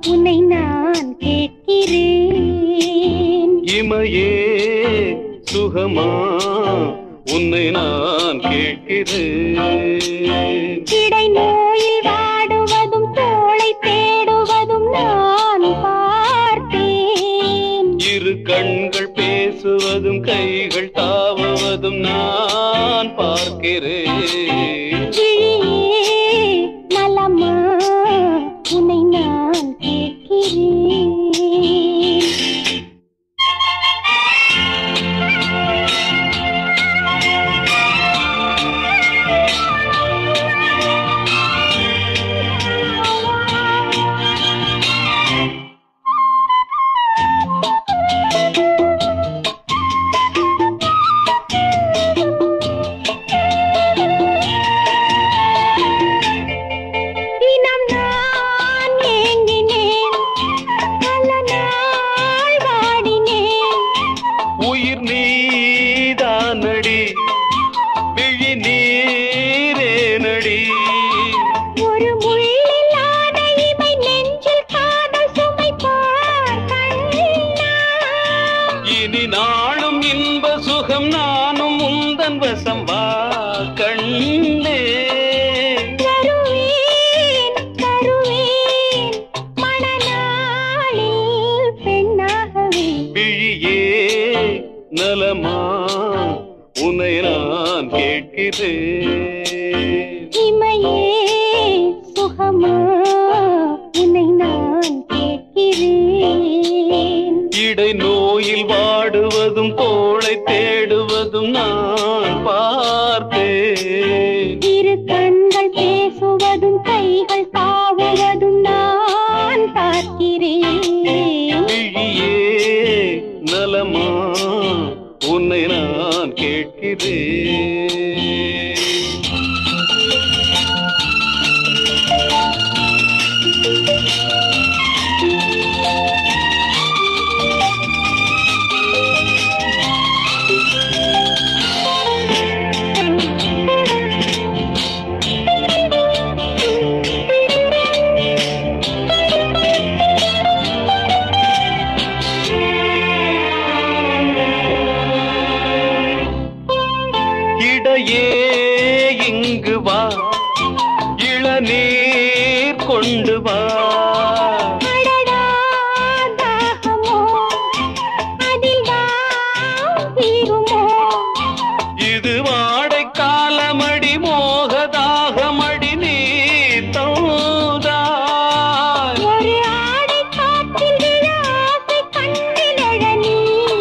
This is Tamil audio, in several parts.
உன்னை நான் கேட்கிறேன் இமையே சுகமா உன்னை நான் கேட்கிறேன் இடை நோயில் வாடுவதும் தோளை தேடுவதும் நான் பார்த்தேன் இரு கண்கள் பேசுவதும் கைகள் தாவுவதும் நான் பார்க்கிறேன் விழியே நலமா உன்னை நான் கேட்கிறேன் தினம் நான் ஏங்கினேன் பல நாள் வாடினேன் உயிர் நீதானடி விழி நீரே நடி ஒரு முள்ளில்லாத இமை நெஞ்சில் காதல் சுமை பார் கண்ணா இனி நாளும் இன்ப சுகம் நானும் உந்தன் வசம் வா கண்ணே தருவேன் தருவேன் மணநாளில் பெண்ணாகவே விழியே நலமா உன்னை நான் கேட்கிறேன் இமையே சுகமா உன்னை நான் கேட்கிறேன் இடை நோயில் வாடுவதும் தோளை தேடுவதும் நான் பார்த்தேன் இரு கண்கள் பேசுவதும் கைகள் தாவுவதும் நான் பார்க்கிறேன் விழியே நலமா உன்னை நான் கேட்கிறேன் இடையே இங்கு வா இளநீர் கொண்டு வா அடடா தாகமோ அதில் தான் தீருமோ இது வாடை காலமடி மோகதாகமடி நீ தோதாய் ஒரு ஆடை காற்றில் விழ ஆசை கண்ணில் எழ நீ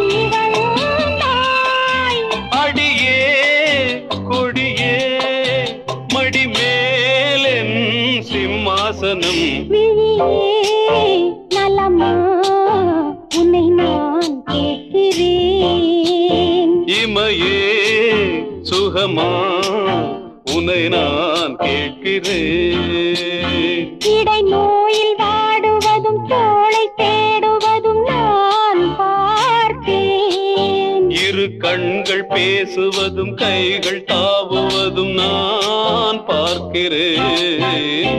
வந்தாய் அடியே கொடியே மடி மேலென் சிம்மாசனம் விழியே நலமா உன்னை நான் கேட்கிறேன் இமையே சுகமா உன்னை நான் கேட்கிறேன் இடை நோயில் வாடுவதும் தோளை தேடுவதும் நான் பார்த்தேன் இரு கண்கள் பேசுவதும் கைகள் தாவுவதும் நான் பார்க்கிறேன்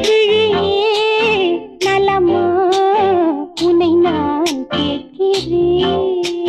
விழியே நலமா உன்னை நான் கேட்கிறேன்